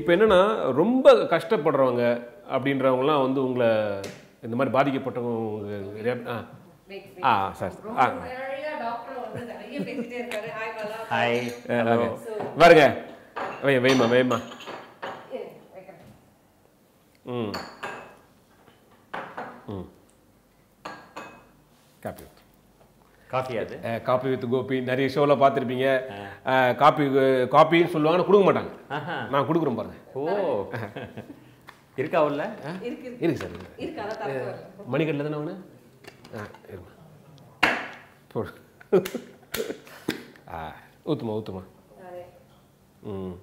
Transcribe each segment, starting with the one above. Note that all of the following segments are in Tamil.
இப்போ என்னன்னா ரொம்ப கஷ்டப்படுறவங்க அப்படின்றவங்கலாம் வந்து உங்களை இந்த மாதிரி பாதிக்கப்பட்டவங்க உங்க- ஆ Wait, wait. ஆ சார் ஆ ரொம்ப நிறைய டாக்டர் வந்து நிறைய பேசிட்டே இருக்காரு ஹாய் பாலா ஹாய் ஆ, ஓகே. பாருங்க வை வைமா வைமா இரு, வைக்கிறேன். ம் ம் காப்பி காஃபி அது காப்பி வித் கோபி நிறைய ஷோவில் பார்த்துருப்பீங்க காப்பி காப்பின்னு சொல்லுவாங்க கொடுக்க மாட்டாங்க ஆஹா. நான் கொடுக்குறேன் பாருங்க ஓ இருக்கா உள்ள இருக்கு இருக்கு. இருக்கு சார் இருக்கு இருக்கு அதான் தப்பு வரல மணிக்கட்டில் தானே ஒன்று ஆ இருமா போடு ஆ ஊற்றுமா ஊற்றுமா அதே. ம்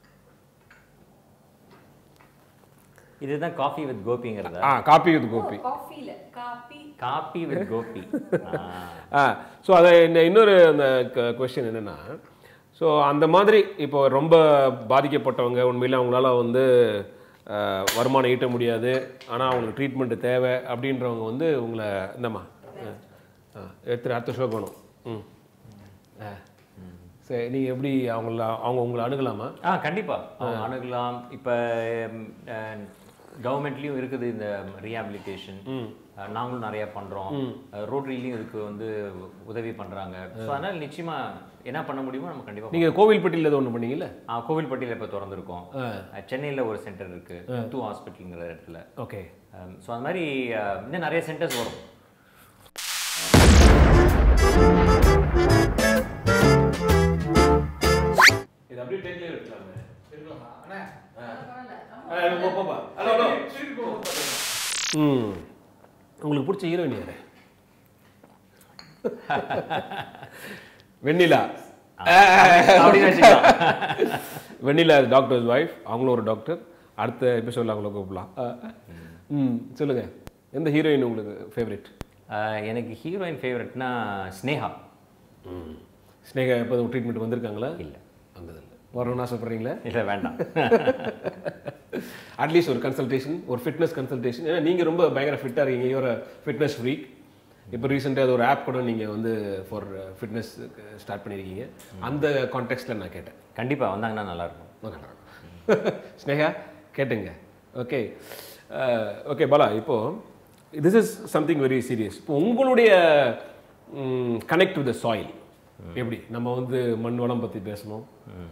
இதுதான் காஃபி வித் கோபிங்கிறதா ஆ காப்பி வித் கோபி காஃபில காபி காபி வித் கோபி ஆ. ஆ ஸோ அதை இந்த இன்னொரு அந்த கொஸ்டின் என்னென்னா ஸோ அந்த மாதிரி இப்போ ரொம்ப பாதிக்கப்பட்டவங்க உண்மையில் அவங்களால வந்து ஆ, வருமானம் ஈட்ட முடியாது ஆனால் அவங்களுக்கு ட்ரீட்மெண்ட்டு தேவை அப்படின்றவங்க வந்து உங்களை இந்தம்மா ஆ, ஆ, எடுத்துட்டு அடுத்த ஷோ போகணும் ம் ஆ சரி நீங்கள் எப்படி அவங்கள அவங்க உங்களை அணுகலாமா ஆ கண்டிப்பா அவங்க அணுகலாம் இப்போ கவர்மெண்ட்லேயும் இருக்குது இந்த ரீஹாபிலிட்டேஷன் நாங்களும் நிறைய பண்றோம் ரோட்டரிலையும் இதுக்கு வந்து உதவி பண்றாங்க ஸோ அதனால நிச்சயமா என்ன பண்ண முடியுமோ நம்ம கண்டிப்பா நீங்கள் கோவில்பட்டியில் ஏதோ ஒன்று பண்ணீங்கல்ல ஆ, கோவில்பட்டியில் இப்போ திறந்துருக்கோம் சென்னையில் ஒரு சென்டர் இருக்கு டூ ஹாஸ்பிட்டலுங்கிற இடத்துல ஓகே ஸோ அந்த மாதிரி அஹ், இன்னும் நிறைய சென்டர்ஸ் வரும் இது அப்படியே டேக்லேயே எடுக்கலாமே ம் உங்களுக்கு பிடிச்ச ஹீரோயின் யாரு வெண்ணிலா அப்படின்னு வச்சுக்கலாம் வெண்ணிலா டாக்டர்ஸ் ஒய்ஃப் அவங்களும் ஒரு டாக்டர் அடுத்த எபிசோடில் அவங்கள கூப்பிடலாம் ம் சொல்லுங்க எந்த ஹீரோயின் உங்களுக்கு ஃபேவரட் அஹ், எனக்கு ஹீரோயின் ஃபேவரட்னா ஸ்னேகா ம் ஸ்னேகா எப்போ ட்ரீட்மெண்ட் வந்திருக்காங்களா இல்லை வந்ததில்லை வரணும்னு ஆசைப்படுறீங்களா இல்லை வேண்டாம் அட்லீஸ்ட் ஒரு கன்சல்டேஷன் ஒரு ஃபிட்னஸ் கன்சல்டேஷன் ஏன்னா நீங்கள் ரொம்ப பயங்கர ஃபிட்டாக இருக்கீங்க ஒரு ஃபிட்னஸ் ஃப்ரீக் இப்போ ரீசெண்டாக அது ஒரு ஆப் கூட நீங்கள் வந்து ஃபார் ஃபிட்னஸ் ஸ்டார்ட் பண்ணியிருக்கீங்க அந்த கான்டெக்ட்டில் நான் கேட்டேன் கண்டிப்பா வந்தாங்கன்னா நல்லா இருக்கும் ஓகே ஸ்னேகா கேட்டுங்க ஓகே ஓகே பாலா இப்போது this is something very serious இப்போ உங்களுடைய கனெக்ட் டு த சாயில் எப்படி நம்ம வந்து மண் வளம் பற்றி பேசணும்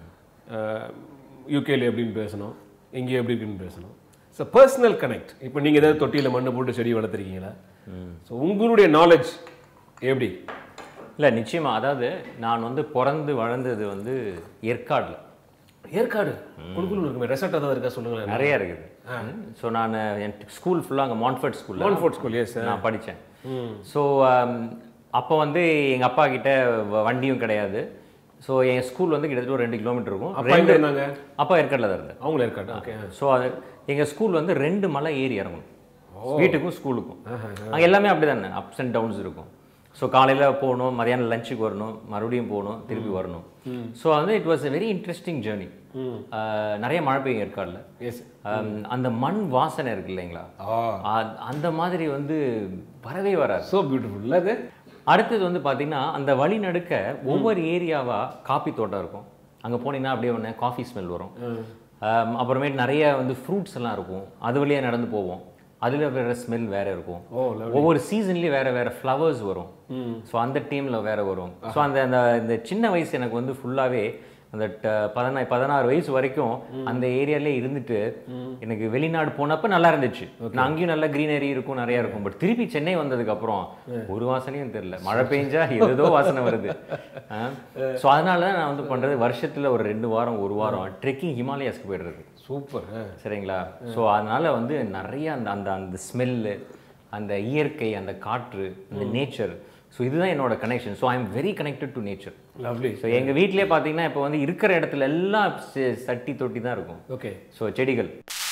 யூகேல எப்படின்னு பேசணும் இங்கே எப்படி இருக்குன்னு பேசணும் ஸோ பர்சனல் கனெக்ட் இப்போ நீங்கள் ஏதாவது தொட்டியில் மண்ணை போட்டு செடி வளர்த்துருக்கீங்களா ஸோ உங்களுடைய நாலேஜ் எப்படி இல்லை நிச்சயமா அதாவது நான் வந்து பிறந்து வளர்ந்தது வந்து ஏற்காடுல ஏற்காடு குழுக்குழு இருக்குமே ரெசார்ட் ஏதாவது இருக்கா சொல்லுங்களேன் நிறைய இருக்குது ஸோ நான் என் ஸ்கூல் ஃபுல்லாக அங்கே மான்ஃபர்ட் ஸ்கூலில் மான்ஃபோர்ட் ஸ்கூல் எஸ் நான் படித்தேன் ஸோ அப்போ வந்து எங்கள் அப்பா கிட்ட வ- வண்டியும் கிடையாது ஸோ என் ஸ்கூல் வந்து கிட்டத்தட்ட ஒரு ரெண்டு கிலோமீட்டர் இருக்கும் அப்பா எங்க இருந்தாங்க அப்பா ஏற்காடில் தான் இருந்தேன் அவங்களும் ஏற்காடு ஓகே ஸோ அது எங்கள் ஸ்கூல் வந்து ரெண்டு மலை ஏறி இறங்கணும் வீட்டுக்கும் ஸ்கூலுக்கும் அங்கே எல்லாமே அப்படி தானே அப்ஸ் அண்ட் டவுன்ஸ் இருக்கும் ஸோ காலையில் போகணும் மதியானம் லஞ்சுக்கு வரணும் மறுபடியும் போகணும் திருப்பி வரணும் ஸோ வந்து it was a very interesting journey நிறைய மழை பெய்யும் ஏற்காடில் எஸ் Um, அந்த மண் வாசனை இருக்கு இல்லைங்களா ஆ அ- அந்த மாதிரி வந்து வரவே வராது ஸோ பியூட்டிஃபுல் இல்லை அது அடுத்தது வந்து பார்த்தீங்கன்னா அந்த வழி நடுக்க ஒவ்வொரு ஏரியாவா காபி தோட்டம் இருக்கும் அங்கே போனீங்கன்னா அப்படியே ஒன்று காஃபி ஸ்மெல் வரும் Um, அப்புறமேட்டு நிறைய வந்து ஃப்ரூட்ஸ் எல்லாம் இருக்கும் அது வழியாக நடந்து போவோம் அதில் வேற ஸ்மெல் வேற இருக்கும் ஓ ஒவ்வொரு சீசன்லேயும் வேற வேற ஃப்ளவர்ஸ் வரும் ஸோ அந்த டீம்ல வேற வரும் ஸோ அந்த அந்த இந்த சின்ன வயசு எனக்கு வந்து ஃபுல்லாவே அந்த ட- பதினா பதினாறு வயசு வரைக்கும் அந்த ஏரியாலே இருந்துட்டு எனக்கு வெளிநாடு போனப்ப நல்லா இருந்துச்சு நான் அங்கேயும் நல்ல greenery இருக்கும் நிறைய இருக்கும் பட் திருப்பி சென்னை வந்ததுக்கு அப்புறம் ஒரு வாசனையும் தெரியல மழை பெஞ்சா ஏதோ வாசனை வருது ஸோ அதனால தான் நான் வந்து பண்றது வருஷத்துல ஒரு ரெண்டு வாரம் ஒரு வாரம் ட்ரெக்கிங் ஹிமாலயாஸ்க்கு போயிடுறது சூப்பர் சரிங்களா ஸோ அதனால வந்து நிறைய அந்த அந்த அந்த ஸ்மெல்லு அந்த இயற்கை அந்த காற்று அந்த நேச்சர் ஸோ இதுதான் என்னோட connection so I am very connected to nature lovely so எங்கள் வீட்டிலே பார்த்தீங்கன்னா இப்போ வந்து இருக்கிற இடத்துல எல்லாம் செ- சட்டி தொட்டி தான் இருக்கும் ஓகே ஸோ செடிகள்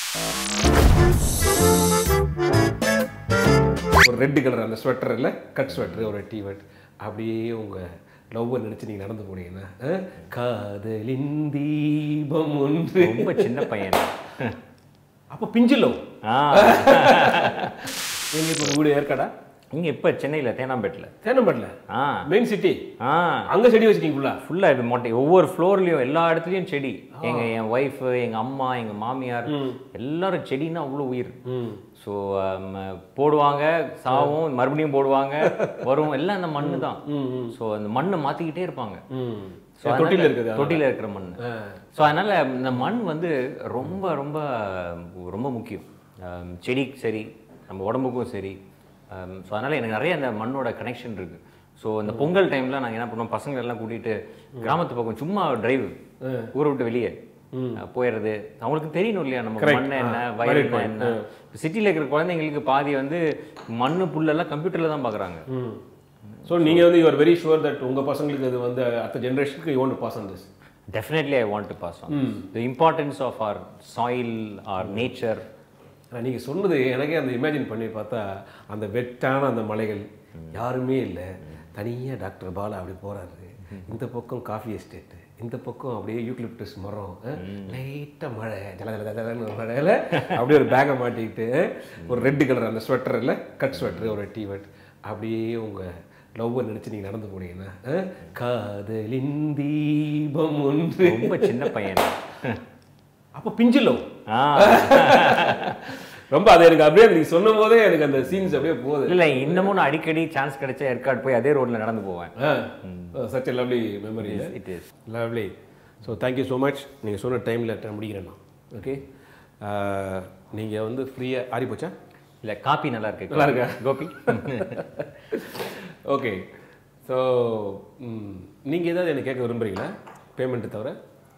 ஒரு ரெட் கலர் அந்த ஸ்வெட்டர் இல்லை கட் ஸ்வெட்டர் ஒரு டிவெட் அப்படியே உங்கள் லவ்வை நினச்சி நீங்கள் நடந்து போனீங்கன்னா ஆ? காதலின் தீபம் ஒன்று ரொம்ப சின்ன பையன் அப்போ பிஞ்சு லவ் ஆ எங்க இப்போ வீடு ஏற்காடா இங்கே இப்போ சென்னையில் தேனாம்பேட்டில் தேனம்பட்டில் ஆ மெயின் சிட்டி ஆ அங்க செடி வச்சிருக்கீங்க ஃபுல்லா ஃபுல்லாக இது மொட்டை ஒவ்வொரு ஃப்ளோர்லேயும் எல்லா இடத்துலையும் செடி எங்கள் என் ஒய்ஃபு எங்கள் அம்மா எங்கள் மாமியார் எல்லாரும் செடின்னா அவ்வளோ உயிர் ம் ஸோ போடுவாங்க சாவும் மறுபடியும் போடுவாங்க வரும் எல்லாம் அந்த மண்ணு தான் ஸோ அந்த மண்ணை மாற்றிக்கிட்டே இருப்பாங்க ம் So, அதனால- தொட்டில இருக்குது தொட்டில இருக்கிற மண் ஸோ அதனால இந்த மண் வந்து ரொம்ப ரொம்ப ரொம்ப முக்கியம் ஆம், செடிக்கு சரி நம்ம உடம்புக்கும் சரி ஸோ அதனால எனக்கு நிறைய அந்த மண்ணோட கனெக்ஷன் இருக்கு ஸோ இந்த பொங்கல் டைம்ல நாங்கள் என்ன பண்ணுவோம் பசங்களை எல்லாம் கூட்டிட்டு கிராமத்து பக்கம் சும்மா டிரைவ் ஊரை விட்டு வெளியே அஹ், போயிடுறது அவங்களுக்கு தெரியணும் இல்லையா நம்ம Correct. மண் என்ன ஆ, வயல் valid point. என்ன சிட்டியில் இருக்கிற குழந்தைங்களுக்கு பாதி வந்து மண்ணு புல்லெல்லாம் கம்ப்யூட்டர்ல தான் பார்க்குறாங்க ம் ஸோ நீங்க வந்து யூஆர் வெரி ஷுவர் தட் உங்க பசங்களுக்கு அது வந்து அடுத்த ஜென்ரேஷனுக்கு you want pass on this definitely I want to pass on the importance of our soil our nature ஆனால் நீங்கள் சொன்னது எனக்கே அந்த இமேஜின் பண்ணி பார்த்தா அந்த வெட்டான அந்த மலைகள் யாருமே இல்லை தனியாக டாக்டர் பாலா அப்படி போகிறாரு இந்த பக்கம் காஃபி எஸ்டேட்டு இந்த பக்கம் அப்படியே யூக்லிப்டஸ் மரம் லைட்டாக மழை ஜல ஜல ஜல ஜலன்னு ஒரு மழையில் அப்படியே ஒரு பேக்கை மாட்டிக்கிட்டு ஒரு ரெட் கலர் அந்த ஸ்வெட்டர் இல்லை கட் ஸ்வெட்டர் ஒரு டிவெட் அப்படியே உங்கள் லவ்வை நினச்சி நீங்கள் நடந்து போனீங்கன்னா அஹ், காதலின் தீபம் ஒன்று ரொம்ப சின்ன பையன் அப்போ பிஞ்சு லவ் ஆ ரொம்ப அது எனக்கு அப்படியே நீங்க சொன்னும் போதே எனக்கு அந்த சீன்ஸ் அப்படியே போகுது இல்ல இன்னமும் நான் அடிக்கடி சான்ஸ் கிடைச்சா ஏற்காடு போய் அதே ரோட்ல நடந்து போவேன் such a lovely memory it is lovely so thank you so much நீங்கள் சொன்ன டைமில் முடிக்கிறேன் நான் ஓகே நீங்கள் வந்து ஃப்ரீயாக ஆறி போச்சா இல்ல காப்பி நல்லா இருக்கு நல்லா இருக்கா? கோபி ஓகே ஸோ நீங்கள் ஏதாவது எனக்கு கேட்க விரும்புறீங்களா பேமெண்ட்டு தவிர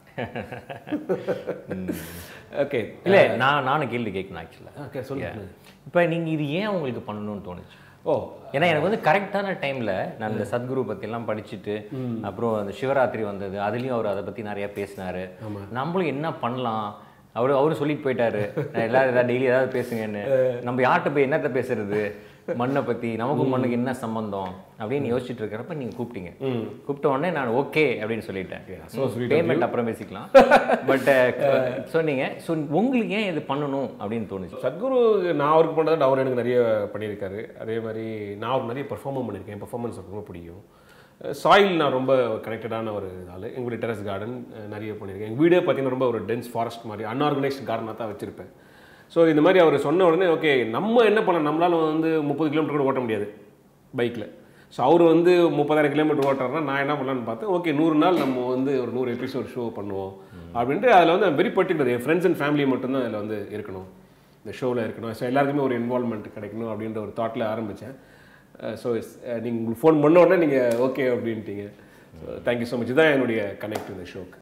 ஓகே இல்ல நான் நானும் கேள்வி கேட்கணும் ஆக்சுவலா ஓகே சொல்லுங்க இப்போ நீங்க இது ஏன் உங்களுக்கு பண்ணணும்னு தோணுச்சு ஓ ஏன்னா எனக்கு வந்து கரெக்டான டைம்ல நான் இந்த சத்குரு பத்தி எல்லாம் படிச்சுட்டு அப்புறம் அந்த சிவராத்திரி வந்தது அதுலயும் அவர் அதை பத்தி நிறைய பேசினாரு நம்மளும் என்ன பண்ணலாம் அவரு அவரு சொல்லிட்டு போயிட்டாரு நான் எல்லாரும் ஏதாவது டெய்லி ஏதாவது பேசுங்கன்னு நம்ம யார்கிட்ட போய் என்னத்த பேசுறது மண்ணை பத்தி நமக்கும் மண்ணுக்கு என்ன சம்பந்தம் அப்படின்னு யோசிச்சுட்டு இருக்கிறப்ப நீங்க கூப்பிட்டீங்க கூப்பிட்ட உடனே நான் ஓகே அப்படின்னு சொல்லிட்டேன் பேமெண்ட் அப்புறம் பேசிக்கலாம் பட் சொன்னீங்க ஸோ உங்களுக்கு ஏன் இது பண்ணணும் அப்படின்னு தோணுச்சு சத்குரு நான் அவருக்கு பண்ணுறது அவர் எனக்கு நிறைய பண்ணியிருக்காரு அதே மாதிரி நான் அவருக்கு நிறைய பெர்ஃபார்மும் பண்ணியிருக்கேன் பெர்ஃபார்மன்ஸ் எனக்கு ரொம்ப பிடிக்கும் சாயில் நான் ரொம்ப கனெக்டடான ஒரு ஆள் எங்களுடைய டெரஸ் கார்டன் நிறைய பண்ணியிருக்கேன் எங்கள் வீடே பார்த்தீங்கன்னா ரொம்ப ஒரு டென்ஸ் ஃபாரஸ்ட் மாதிரி அன்ஆர்கனைஸ்ட் கார்டனாக தான் வச்சுருப்பேன் ஸோ இந்த மாதிரி அவர் சொன்ன உடனே ஓகே நம்ம என்ன பண்ண நம்மளால வந்து முப்பது கிலோமீட்டர் கூட ஓட்ட முடியாது பைக்கில் ஸோ அவர் வந்து முப்பதாயிரம் கிலோமீட்டர் ஓட்டுறாருன்னா நான் என்ன பண்ணலான்னு பார்த்தேன் ஓகே நூறு நாள் நம்ம வந்து ஒரு நூறு எபிசோட் ஷோ பண்ணுவோம் அப்படின்ட்டு அதில் வந்து வெரி பர்டிகுலர் என் ஃப்ரெண்ட்ஸ் அண்ட் ஃபேமிலி மட்டும்தான் அதில் வந்து இருக்கணும் இந்த ஷோவில் இருக்கணும் ஸோ எல்லாருக்குமே ஒரு இன்வால்மெண்ட் கிடைக்கணும் அப்படின்ற ஒரு தாட்டில் ஆரம்பித்தேன் ஸோ நீங்கள் உங்களுக்கு ஃபோன் பண்ண உடனே நீங்கள் ஓகே அப்படின்ட்டீங்க தேங்க்யூ ஸோ மச் இதுதான் என்னுடைய கனெக்ட் இந்த ஷோக்கு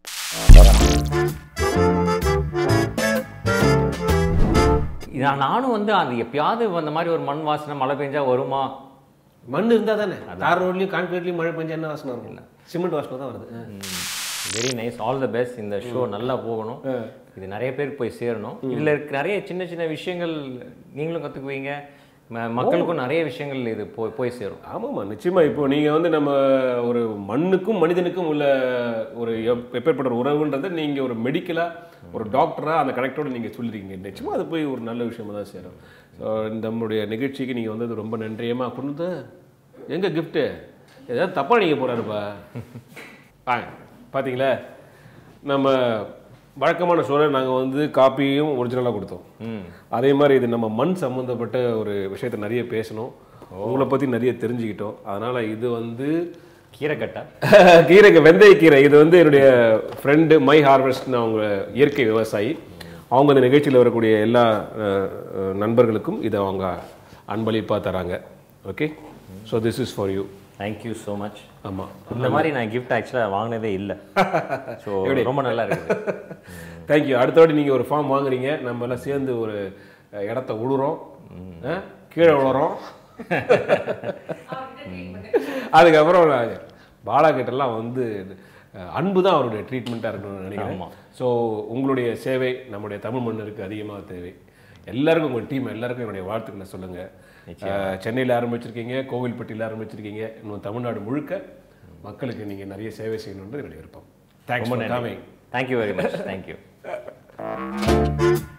நான் நானும் வந்து அது எப்பயாவது அந்த மாதிரி ஒரு மண் வாசனை மழை பெஞ்சா வருமா மண் இருந்தால் தானே தார் ரோட்லையும் கான்கிரீட்லையும் மழை பெஞ்சா என்ன வாசனை இருக்கும் சிமெண்ட் வாசனை தான் வருது very nice all the best இந்த ஷோ நல்லா போகணும் இது நிறைய பேருக்கு போய் சேரணும் இதுல இருக்க நிறைய சின்ன சின்ன விஷயங்கள் நீங்களும் கத்துக்குவீங்க ம- மக்களுக்கும் நிறைய விஷயங்கள் இது போய் போய் சேரும் ஆமாம்மா நிச்சயமாக இப்போ நீங்கள் வந்து நம்ம ஒரு மண்ணுக்கும் மனிதனுக்கும் உள்ள ஒரு எப்- எப்பேற்பட்ட ஒரு உறவுன்றதை நீங்கள் ஒரு மெடிக்கலாக ஒரு டாக்டராக அந்த கனெக்டோட நீங்கள் சொல்லிருக்கீங்க நிச்சயமாக அது போய் ஒரு நல்ல விஷயமா தான் சேரும் ஸோ நம்மளுடைய நிகழ்ச்சிக்கு நீங்கள் வந்தது ரொம்ப நன்றியமா கொண்டு எங்கே கிஃப்ட்டு ஏதாவது தப்பாக நீங்கள் போகிறாருப்பா ஆ பார்த்தீங்களா நம்ம வழக்கமான சூழல் நாங்கள் வந்து காப்பியும் ஒரிஜினலாக கொடுத்தோம் அதே மாதிரி இது நம்ம மண் சம்மந்தப்பட்ட ஒரு விஷயத்தை நிறைய பேசணும் உங்களை பற்றி நிறைய தெரிஞ்சுக்கிட்டோம் அதனால் இது வந்து கீரைக்கட்டா கீரைக்கு வெந்தய கீரை இது வந்து என்னுடைய ஃப்ரெண்டு மை ஹார்வெஸ்ட்னு அவங்க இயற்கை விவசாயி அவங்க இந்த நிகழ்ச்சியில் வரக்கூடிய எல்லா அஹ், அஹ், நண்பர்களுக்கும் இதை அவங்க அன்பளிப்பாக தராங்க okay so this is for you thank you so much ஆமாம் இந்த மாதிரி நான் கிஃப்ட் ஆக்சுவலாக வாங்கினதே இல்லை ஸோ ரொம்ப நல்லா இருக்குது தேங்க்யூ அடுத்த வாட்டி நீங்கள் ஒரு ஃபார்ம் வாங்குறீங்க நம்ம எல்லாம் சேர்ந்து ஒரு அஹ், இடத்த உழுறோம் அஹ், கீழே விழுறோம் அவர்கிட்ட ட்ரீட்மெண்ட் அதுக்கப்புறம் நான் பாலா கிட்டலாம் வந்து அஹ், அன்பு தான் அவருடைய ட்ரீட்மெண்ட்டாக இருக்கணும்னு நினைக்கிறேன் ஆமா. ஸோ உங்களுடைய சேவை நம்முடைய தமிழ் மண்ணிற்கு அதிகமாக தேவை எல்லாருக்கும் உங்கள் டீம் எல்லாருக்கும் என்னுடைய வாழ்த்துக்களை சொல்லுங்கள் சென்னையில் ஆரம்பிச்சிருக்கீங்க கோவில்பட்டியில் ஆரம்பிச்சிருக்கீங்க இன்னும் தமிழ்நாடு முழுக்க மக்களுக்கு நீங்கள் நிறைய சேவை செய்யணுன்றது என்னுடைய விருப்பம் தேங்க்ஸ் ரொம்ப ஃபார் நன்றி coming thank you very much thank you